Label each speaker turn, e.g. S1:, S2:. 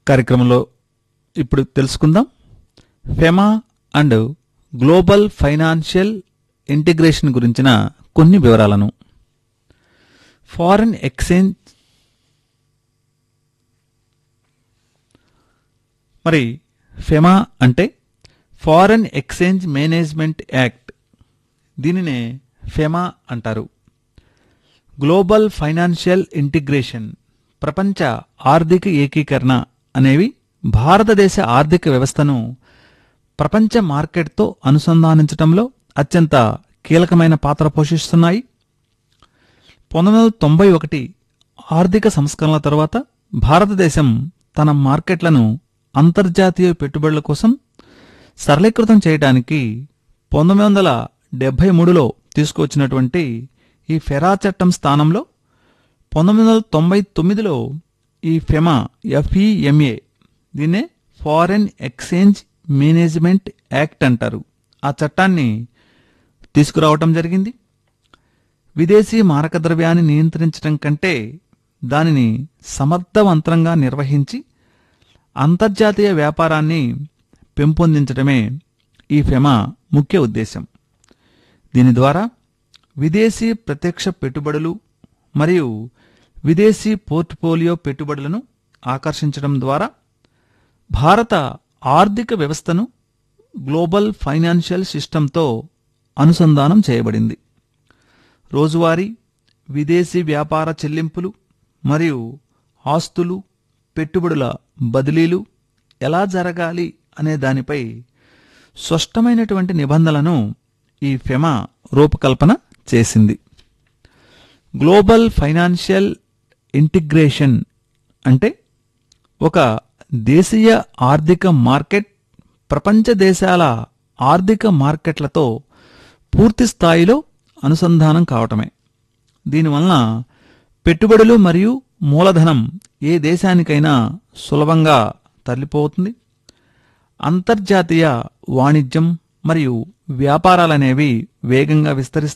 S1: కార్యక్రమంలో ఇప్పుడు తెలుసుకుందాం FEMA and global financial integration గురించిన కొన్ని వివరాలను ఫారిన్ ఎక్స్చేంజ్ మరి ఫెమా అంటే ఫారెన్ ఎక్స్చేంజ్ మేనేజ్మెంట్ యాక్ట్ దీనినే ఫెమా అంటారు గ్లోబల్ ఫైనాన్షియల్ ఇంటిగ్రేషన్ ప్రపంచ ఆర్థిక ఏకీకరణ అనేవి భారతదేశ ఆర్థిక వ్యవస్థను ప్రపంచ మార్కెట్తో అనుసంధానించడంలో అత్యంత కీలకమైన పాత్ర పోషిస్తున్నాయి పంతొమ్మిది వందల తొంభై ఒకటి ఆర్థిక సంస్కరణల తర్వాత భారతదేశం తన మార్కెట్లను అంతర్జాతీయ పెట్టుబడుల కోసం సరళీకృతం చేయడానికి పంతొమ్మిది వందల డెబ్బై మూడులో తీసుకువచ్చినటువంటి ఈ ఫెరా చట్టం స్థానంలో పంతొమ్మిది వందల తొంభై తొమ్మిదిలో ఈ ఫెమా ఎఫ్ఈఎంఏ దీన్నే ఫారెన్ ఎక్స్చేంజ్ మేనేజ్మెంట్ యాక్ట్ అంటారు ఆ చట్టాన్ని తీసుకురావటం జరిగింది విదేశీ మారక ద్రవ్యాన్ని నియంత్రించడం కంటే దానిని సమర్థవంతంగా నిర్వహించి అంతర్జాతీయ వ్యాపారాన్ని పెంపొందించడమే ఈ ఫెమా ముఖ్య ఉద్దేశం దీని ద్వారా విదేశీ ప్రత్యక్ష పెట్టుబడులు మరియు విదేశీ పోర్ట్ఫోలియో పెట్టుబడులను ఆకర్షించడం ద్వారా భారత ఆర్థిక వ్యవస్థను గ్లోబల్ ఫైనాన్షియల్ సిస్టంతో అనుసంధానం చేయబడింది రోజువారీ విదేశీ వ్యాపార చెల్లింపులు మరియు ఆస్తులు పెట్టుబడుల బదిలీలు ఎలా జరగాలి అనే దానిపై స్పష్టమైనటువంటి నిబంధనలను ఈ ఫెమా రూపకల్పన చేసింది గ్లోబల్ ఫైనాన్షియల్ ఇంటిగ్రేషన్ అంటే ఒక దేశీయ ఆర్థిక మార్కెట్ ప్రపంచ దేశాల ఆర్థిక మార్కెట్లతో పూర్తి స్థాయిలో అనుసంధానం కావటమే దీనివలన పెట్టుబడులు మరియు మూలధనం ఏ దేశానికైనా సులభంగా తరలిపోతుంది అంతర్జాతీయ వాణిజ్యం మరియు వ్యాపారాలనేవి వేగంగా విస్తరిస్తాయి